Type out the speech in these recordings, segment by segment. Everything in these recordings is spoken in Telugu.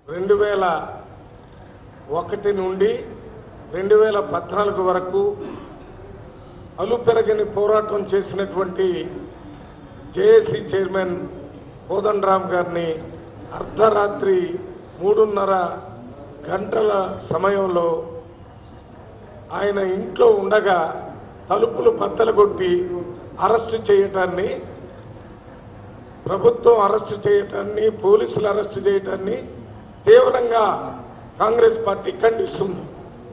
రెండు వేల ఒకటి నుండి రెండు వేల పద్నాలుగు వరకు అలుపెరగని పోరాటం చేసినటువంటి జేఏసీ చైర్మన్ కోదండరామ్ గారిని అర్ధరాత్రి మూడున్నర గంటల సమయంలో ఆయన ఇంట్లో ఉండగా తలుపులు బద్దలగొట్టి అరెస్టు చేయటాన్ని ప్రభుత్వం అరెస్టు చేయటాన్ని పోలీసులు అరెస్టు చేయటాన్ని తీవ్రంగా కాంగ్రెస్ పార్టీ ఖండిస్తుంది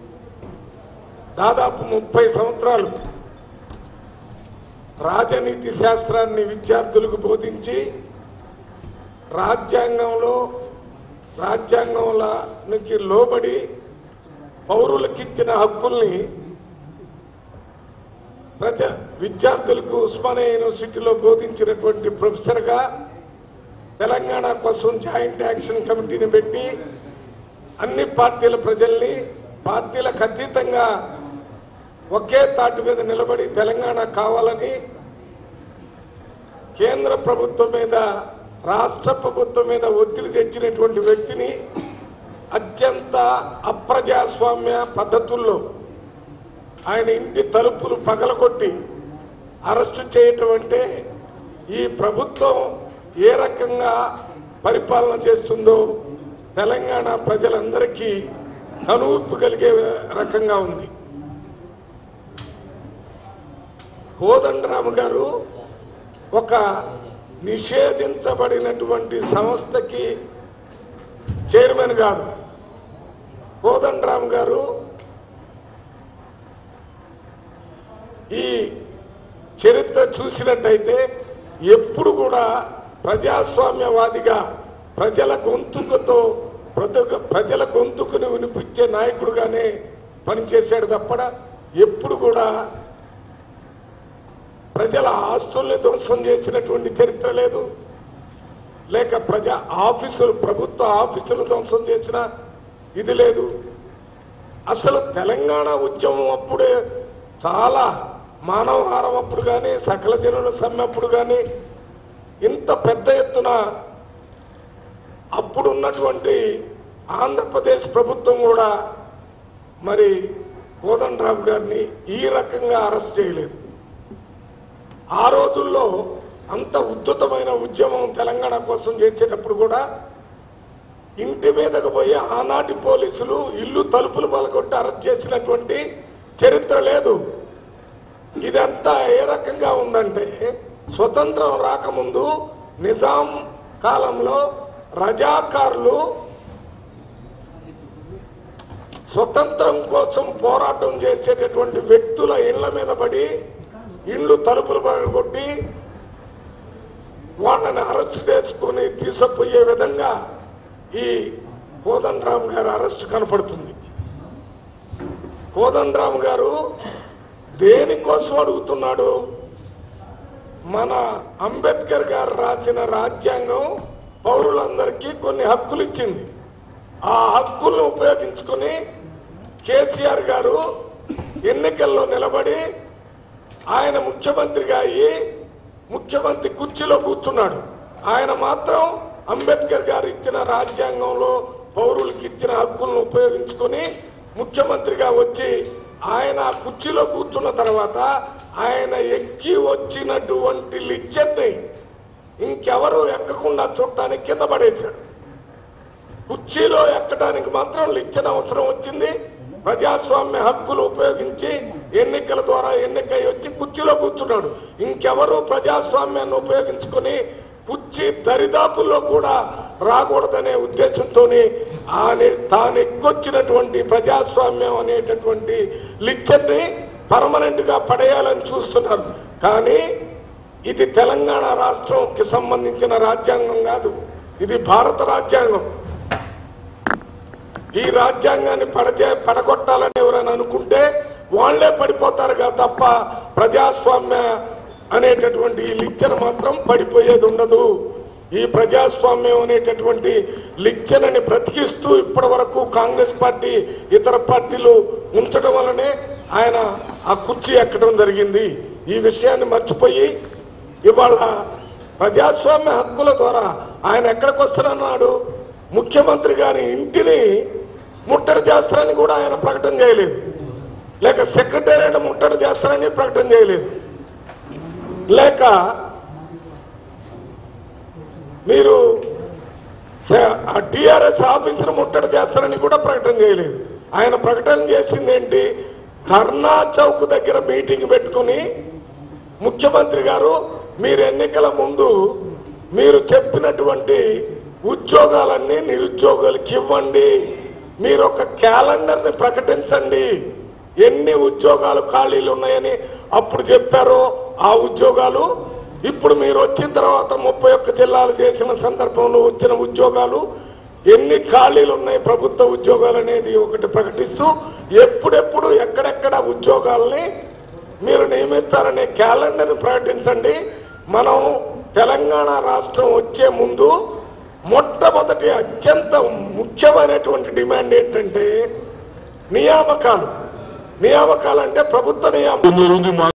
దాదాపు ముప్పై సంవత్సరాలు రాజనీతి శాస్త్రాన్ని విద్యార్థులకు బోధించి రాజ్యాంగంలో రాజ్యాంగంలోనికి లోబడి పౌరులకిచ్చిన హక్కుల్ని ప్రజ విద్యార్థులకు ఉస్మానియా యూనివర్సిటీలో బోధించినటువంటి ప్రొఫెసర్గా తెలంగాణ కోసం జాయింట్ యాక్షన్ కమిటీని పెట్టి అన్ని పార్టీల ప్రజల్ని పార్టీలకు అతీతంగా ఒకే తాటి మీద నిలబడి తెలంగాణ కావాలని కేంద్ర ప్రభుత్వం మీద రాష్ట్ర ప్రభుత్వం మీద ఒత్తిడి తెచ్చినటువంటి వ్యక్తిని అత్యంత అప్రజాస్వామ్య పద్ధతుల్లో ఆయన ఇంటి తలుపులు పగలగొట్టి అరెస్టు చేయటం అంటే ఈ ప్రభుత్వం ఏ రకంగా పరిపాలన చేస్తుందో తెలంగాణ ప్రజలందరికీ కనువిప్పు కలిగే రకంగా ఉంది కోదండరాము గారు ఒక నిషేధించబడినటువంటి సంస్థకి చైర్మన్ కాదు కోదండరామ్ గారు ఈ చరిత్ర చూసినట్టయితే ఎప్పుడు కూడా ప్రజాస్వామ్యవాదిగా ప్రజల గొంతుకతో ప్రతి- ప్రజల గొంతుకుని వినిపించే నాయకుడుగానే పనిచేశాడు తప్పడ ఎప్పుడు కూడా ప్రజల ఆస్తుల్ని ధ్వంసం చేసినటువంటి చరిత్ర లేదు లేక ప్రజా ఆఫీసులు ప్రభుత్వ ఆఫీసులు ధ్వంసం చేసిన ఇది లేదు అసలు తెలంగాణ ఉద్యమం అప్పుడే చాలా మానవహారం అప్పుడు కానీ సకల జనుల సమ్మె అప్పుడు కానీ ఇంత పెద్ద ఎత్తున అప్పుడు ఉన్నటువంటి ఆంధ్రప్రదేశ్ ప్రభుత్వం కూడా మరి కోదండరామ్ గారిని ఈ రకంగా అరెస్ట్ చేయలేదు ఆ రోజుల్లో అంత ఉద్ధృతమైన ఉద్యమం తెలంగాణ కోసం చేసేటప్పుడు కూడా ఇంటి మీదకు పోయి ఆనాటి పోలీసులు ఇల్లు తలుపులు పలకొట్టి అరెస్ట్ చేసినటువంటి చరిత్ర లేదు ఇదంతా ఏ రకంగా ఉందంటే స్వతంత్రం రాకముందు నిజాం కాలంలో రజాకారులు స్వతంత్రం కోసం పోరాటం చేసేటటువంటి వ్యక్తుల ఇళ్ల మీద పడి ఇండ్లు తలుపులు పగలగొట్టి వాళ్ళని అరెస్ట్ చేసుకుని తీసుకుపోయే విధంగా ఈ కోదండరామ్ గారు అరెస్ట్ కనపడుతుంది కోదండరామ్ గారు దేనికోసం అడుగుతున్నాడు మన అంబేద్కర్ గారు రాసిన రాజ్యాంగం పౌరులందరికీ కొన్ని హక్కులు ఇచ్చింది ఆ హక్కులను ఉపయోగించుకొని కేసీఆర్ గారు ఎన్నికల్లో నిలబడి ఆయన ముఖ్యమంత్రిగా అయ్యి ముఖ్యమంత్రి కుర్చీలో కూర్చున్నాడు ఆయన మాత్రం అంబేద్కర్ గారు ఇచ్చిన రాజ్యాంగంలో పౌరులకు ఇచ్చిన హక్కులను ఉపయోగించుకొని ముఖ్యమంత్రిగా వచ్చి ఆయన ఆ కుర్చీలో కూర్చున్న తర్వాత ఆయన ఎక్కి వచ్చినటువంటి లిచ్చర్ని ఇంకెవరు ఎక్కకుండా చూడటానికి కింద పడేశాడు కుర్చీలో ఎక్కడానికి మాత్రం లిచ్చన అవసరం వచ్చింది ప్రజాస్వామ్య హక్కులు ఉపయోగించి ఎన్నికల ద్వారా ఎన్నికై వచ్చి కుర్చీలో కూర్చున్నాడు ఇంకెవరు ప్రజాస్వామ్యాన్ని ఉపయోగించుకొని కుర్చీ దరిదాపుల్లో కూడా రాకూడదనే ఉద్దేశంతో ఆయన తాను ఎక్కొచ్చినటువంటి ప్రజాస్వామ్యం అనేటటువంటి లిచ్చర్ని పర్మనెంట్ గా పడేయాలని చూస్తున్నారు కానీ ఇది తెలంగాణ రాష్ట్రంకి సంబంధించిన రాజ్యాంగం కాదు ఇది భారత రాజ్యాంగం ఈ రాజ్యాంగాన్ని పడచే పడగొట్టాలని ఎవరైనా అనుకుంటే వాళ్లే పడిపోతారుగా తప్ప ప్రజాస్వామ్య అనేటటువంటి ఈ లిచ్చన మాత్రం పడిపోయేది ఉండదు ఈ ప్రజాస్వామ్యం అనేటటువంటి లిచ్చనని బ్రతికిస్తూ ఇప్పటి వరకు కాంగ్రెస్ పార్టీ ఇతర పార్టీలు ఉంచడం వల్లనే ఆయన ఆ కుర్చీ ఎక్కడం జరిగింది ఈ విషయాన్ని మర్చిపోయి ఇవాళ ప్రజాస్వామ్య హక్కుల ద్వారా ఆయన ఎక్కడికి వస్తానన్నాడు ముఖ్యమంత్రి గారి ఇంటిని ముట్టడి చేస్తారని కూడా ఆయన ప్రకటన చేయలేదు లేక సెక్రటేరియట్ ముట్టడి చేస్తారని ప్రకటన చేయలేదు లేక మీరు టిఆర్ఎస్ ఆఫీసును ముట్టడి చేస్తారని కూడా ప్రకటన చేయలేదు ఆయన ప్రకటన చేసింది ఏంటి ధర్నా చౌక్ దగ్గర మీటింగ్ పెట్టుకుని ముఖ్యమంత్రి గారు మీరు ఎన్నికల ముందు మీరు చెప్పినటువంటి ఉద్యోగాలన్నీ నిరుద్యోగులకి ఇవ్వండి మీరు ఒక క్యాలెండర్ని ప్రకటించండి ఎన్ని ఉద్యోగాలు ఖాళీలు ఉన్నాయని అప్పుడు చెప్పారో ఆ ఉద్యోగాలు ఇప్పుడు మీరు వచ్చిన తర్వాత ముప్పై ఒక్క జిల్లాలు చేసిన సందర్భంలో వచ్చిన ఉద్యోగాలు ఎన్ని ఖాళీలు ఉన్నాయి ప్రభుత్వ ఉద్యోగాలు అనేది ఒకటి ప్రకటిస్తూ ఎప్పుడెప్పుడు ఎక్కడెక్కడ ఉద్యోగాల్ని మీరు నియమిస్తారనే క్యాలెండర్ని ప్రకటించండి మనం తెలంగాణ రాష్ట్రం వచ్చే ముందు మొట్టమొదటి అత్యంత ముఖ్యమైనటువంటి డిమాండ్ ఏంటంటే నియామకాలు నియామకాలు అంటే ప్రభుత్వ నియామకాలు ఉంది మా